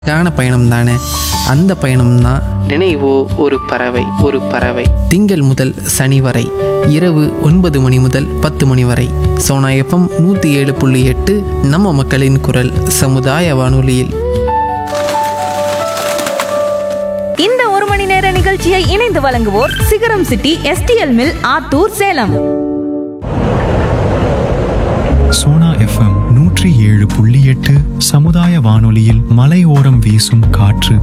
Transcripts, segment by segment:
அழகான பயணம் தானே அந்த பயணம் தான் நினைவோ ஒரு பறவை ஒரு பறவை திங்கள் முதல் சனி வரை இரவு ஒன்பது மணி முதல் பத்து மணி வரை சோனா எஃப்எம் நூற்றி ஏழு புள்ளி எட்டு நம்ம மக்களின் குரல் சமுதாய வானொலியில் இந்த ஒரு மணி நேர நிகழ்ச்சியை இணைந்து வழங்குவோர் Sigaram city STL mill Attur Salem Sona FM நூற்றி ஏழு புள்ளி எட்டு சமுதாய வானொலியில் மலையோரம் வீசும் காற்று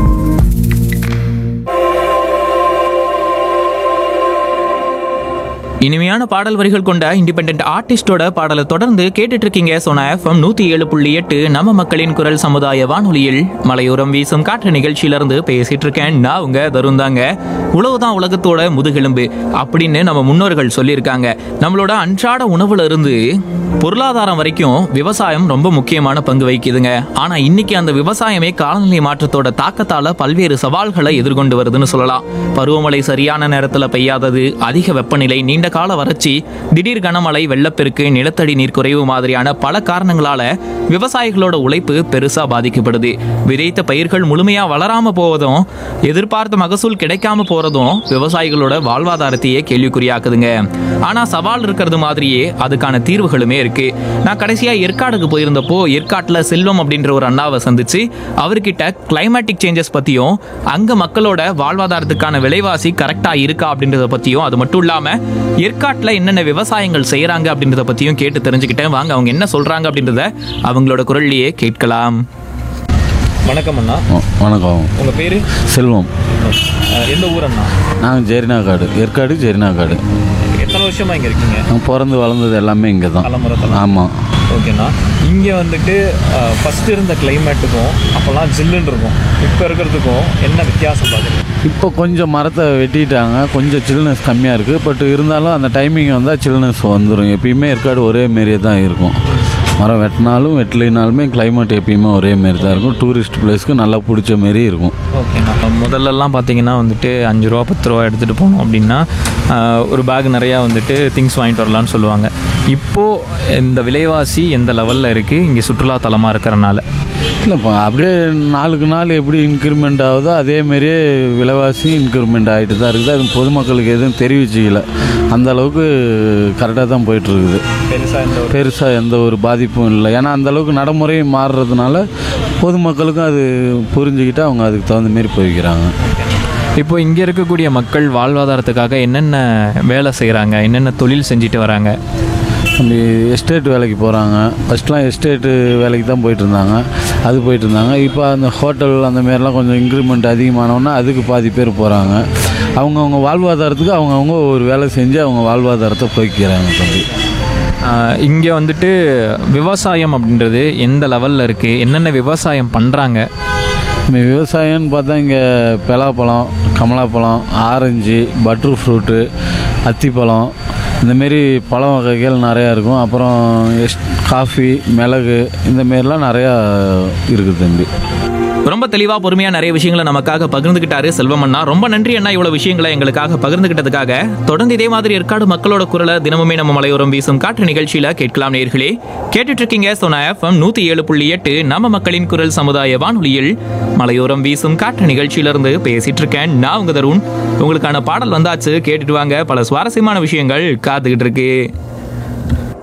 இனிமையான பாடல் வரிகள் கொண்ட இண்டிபெண்ட் ஆர்டிஸ்டோட பாடலை தொடர்ந்து கேட்டுட்டு இருக்கீங்க சோனா எஃப்எம் நூத்தி ஏழு புள்ளி எட்டு நம்ம மக்களின் குரல் சமுதாய வானொலியில் மலையோரம் வீசும் காற்று நிகழ்ச்சியிலிருந்து பேசிட்டு இருக்கேன் நான் உங்க தருண் தாங்க உழவுதான் உலகத்தோட முதுகெலும்பு அப்படின்னு நம்ம முன்னோர்கள் சொல்லியிருக்காங்க நம்மளோட அன்றாட உணவுல இருந்து பொருளாதாரம் வரைக்கும் விவசாயம் ரொம்ப முக்கியமான பங்கு வகிக்குதுங்க ஆனா இன்னைக்கு அந்த விவசாயமே காலநிலை மாற்றத்தோட தாக்கத்தால பல்வேறு சவால்களை எதிர்கொண்டு வருதுன்னு சொல்லலாம் பருவமழை சரியான நேரத்துல பெய்யாதது அதிக வெப்பநிலை நீண்ட கால வறட்சி திடீர் கனமழை வெள்ளப்பெருக்கு நிலத்தடி நீர் குறைவு மாதிரியான பல காரணங்களால விவசாயிகளோட உழைப்பு பெருசா பாதிக்கப்படுது விதைத்த பயிர்கள் முழுமையா வளராம போவதும் எதிர்பார்த்த மகசூல் கிடைக்காம போறதும் விவசாயிகளோட வாழ்வாதாரத்தையே கேள்விக்குறியாக்குதுங்க ஆனா சவால் இருக்கிறது மாதிரியே அதுக்கான தீர்வுகளுமே இருக்கு நான் கடைசியா ஏற்காடுக்கு போயிருந்தப்போ ஏற்காட்டுல செல்வம் அப்படின்ற ஒரு அண்ணாவை சந்திச்சு அவர்கிட்ட கிளைமேட்டிக் சேஞ்சஸ் பத்தியும் அங்க மக்களோட வாழ்வாதாரத்துக்கான விலைவாசி கரெக்டா இருக்கா அப்படின்றத பத்தியும் அது மட்டும் இல்லாம ஏற்காட்டுல என்னென்ன விவசாயங்கள் செய்யறாங்க அப்படின்றத பத்தியும் கேட்டு தெரிஞ்சுக்கிட்டேன் வாங்க அவங்க என்ன சொல்றாங்க அப்படின்றத அவங்களோட குரல்லையே கேட்கலாம் வணக்கம் அண்ணா வ- வணக்கம் உங்க பேரு செல்வம் எந்த ஊர் அண்ணா நாங்கள் ஜெரினாக்காடு ஏற்காடு ஜெரினாக்காடு எத்தனை வருஷமா இங்க இருக்கீங்க நான் பிறந்து வளர்ந்தது எல்லாமே இங்கே தான் தலைமுறை தலைமுறை. ஆமாம் ஓகேண்ணா இங்கே வந்துட்டு ஃபஸ்ட்டு இருந்த கிளைமேட்டுக்கும் அப்போல்லாம் ஜில்லுன்னு இருக்கும் இப்போ இருக்கிறதுக்கும் என்ன வித்தியாசம் பார்க்குறீங்க இப்போ கொஞ்சம் மரத்தை வெட்டிட்டாங்க கொஞ்சம் சில்னஸ் கம்மியாக இருக்குது பட் இருந்தாலும் அந்த டைமிங் வந்தால் சில்னஸ் வந்துடும் எப்பயுமே ஏற்காடு ஒரே மாரியே தான் இருக்கும் மரம் வெட்டினாலும் வெட்டலைனாலுமே climate எப்பயுமே ஒரே மாரி தான் இருக்கும் டூரிஸ்ட் பிளேஸ்க்கு நல்லா பிடிச்ச மாரி இருக்கும் ஓகேண்ணா முதல்லலாம் பார்த்தீங்கன்னா வந்துட்டு அஞ்சு ரூபா பத்து ரூபா எடுத்துகிட்டு போனோம் அப்படின்னா ஆஹ், ஒரு பேக் நிறையா வந்துட்டு திங்ஸ் வாங்கிட்டு வரலான்னு சொல்லுவாங்க இப்போது இந்த விலைவாசி எந்த லெவலில் இருக்குது இங்கே சுற்றுலா தலமாக இருக்கிறனால இல்லைப்பா அப்படியே நாளுக்கு நாள் எப்படி இன்க்ரிமெண்ட் ஆகுதோ அதே மாதிரியே விலைவாசி இன்க்ரிமெண்ட் ஆகிட்டு தான் இருக்குது அது பொதுமக்களுக்கு எதுவும் தெரிவிச்சிக்கல அந்த அளவுக்கு கரெக்டாக தான் போயிட்டு இருக்குது பெருசாக இந்த பெருசாக எந்த ஒரு பாதிப்பும் இல்லை ஏன்னா அந்த அளவுக்கு நடைமுறையும் மாறுறதுனால பொதுமக்களுக்கும் அது புரிஞ்சுக்கிட்டு அவங்க அதுக்கு தகுந்த மாரி போய்க்கிறாங்க இப்போ இங்கே இருக்கக்கூடிய மக்கள் வாழ்வாதாரத்துக்காக என்னென்ன வேலை செய்கிறாங்க என்னென்ன தொழில் செஞ்சுட்டு வராங்க அந்த எஸ்டேட் வேலைக்கு போகிறாங்க ஃபஸ்ட்லாம் எஸ்டேட்டு வேலைக்கு தான் போயிட்டு இருந்தாங்க அது போயிட்டு இருந்தாங்க இப்போ அந்த ஹோட்டல் அந்த மாரிலாம் கொஞ்சம் இன்க்ரிமெண்ட் அதிகமானோன்னா அதுக்கு பாதி பேர் போகிறாங்க அவங்கவுங்க வாழ்வாதாரத்துக்கு அவங்கவுங்க ஒரு வேலை செஞ்சு அவங்க வாழ்வாதாரத்தை போய்க்கிறாங்க தம்பி இங்கே வந்துட்டு விவசாயம் அப்படின்றது எந்த லெவலில் இருக்குது என்னென்ன விவசாயம் பண்ணுறாங்க இப்போ விவசாயம்னு பார்த்தா இங்கே பலாப்பழம் கமலாப்பழம் ஆரஞ்சு பட்டர் ஃப்ரூட்டு அத்திப்பழம் இந்தமாரி பழ வகைகள் நிறையா இருக்கும் அப்புறம் எஸ் காஃபி மிளகு இந்த மாரிலாம் நிறையா இருக்குது தம்பி ரொம்ப தெளிவா பொறுமையா நிறைய விஷயங்களை நமக்காக பகிர்ந்துகிட்டாரு செல்வம் அண்ணா ரொம்ப நன்றி அண்ணா இவ்வளவு விஷயங்களை எங்களுக்காக பகிர்ந்துகிட்டதுக்காக தொடர்ந்து இதே மாதிரி ஏற்காடு மக்களோட குரலை தினமுமே நம்ம மலையோரம் வீசும் காற்று நிகழ்ச்சியில கேட்கலாம் நேர்களே கேட்டுட்டு இருக்கீங்க சோனா எஃப்எம் நூத்தி ஏழு புள்ளி எட்டு நம்ம மக்களின் குரல் சமுதாய வானொலியில் மலையோரம் வீசும் காற்று நிகழ்ச்சியில இருந்து பேசிட்டு இருக்கேன் நான் உங்க தருண் உங்களுக்கான பாடல் வந்தாச்சு கேட்டுட்டு வாங்க பல சுவாரஸ்யமான விஷயங்கள் காத்துக்கிட்டு இருக்கு